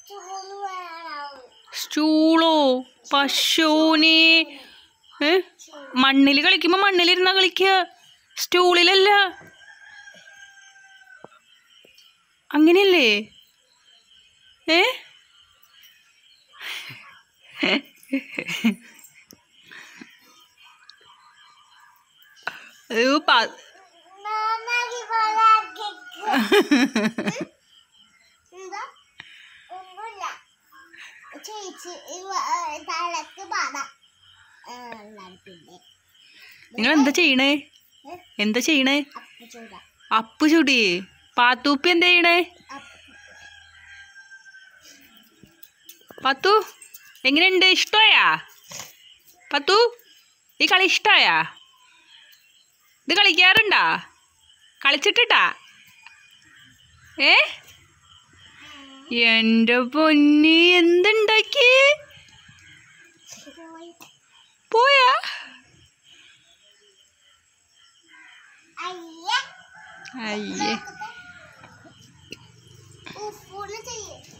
ചൂട് വേണം സ്റ്റൂളോ പശുവിനെ ഏ മണ്ണിൽ കളിക്കുമ്പോ മണ്ണിലിരുന്നാ കളിക്കുക സ്റ്റൂളിലല്ല അങ്ങനെയല്ലേ ഏ അയ്യോ, പ- നന്നാക്കി പോലാക്കി എന്താ ഒന്നുമില്ല ചേച്ചി ഇവ- ഏ, തലക്ക് പാട പിന്നെ നിങ്ങൾ എന്താ ചെയ്യണേ എന്താ ചെയ്യണേ അപ്പ ചൂട അപ്പു ചുടി പാത്തൂപ്പി എന്താ ചെയ്യണേ അപ്പ പത്തു എങ്ങനെയുണ്ട് ഇഷ്ടമായാ പത്തു ഈ കളി ഇഷ്ടമായാ ഇത് കളിക്കാറുണ്ടാ കളിച്ചിട്ടാ ഏ എൻ്റെ പൊന്നി എന്തുണ്ടാക്കി പോയി പോയാ അയ്യ അയ്യേ ഉപ്പുള്ള ചെയ്യേ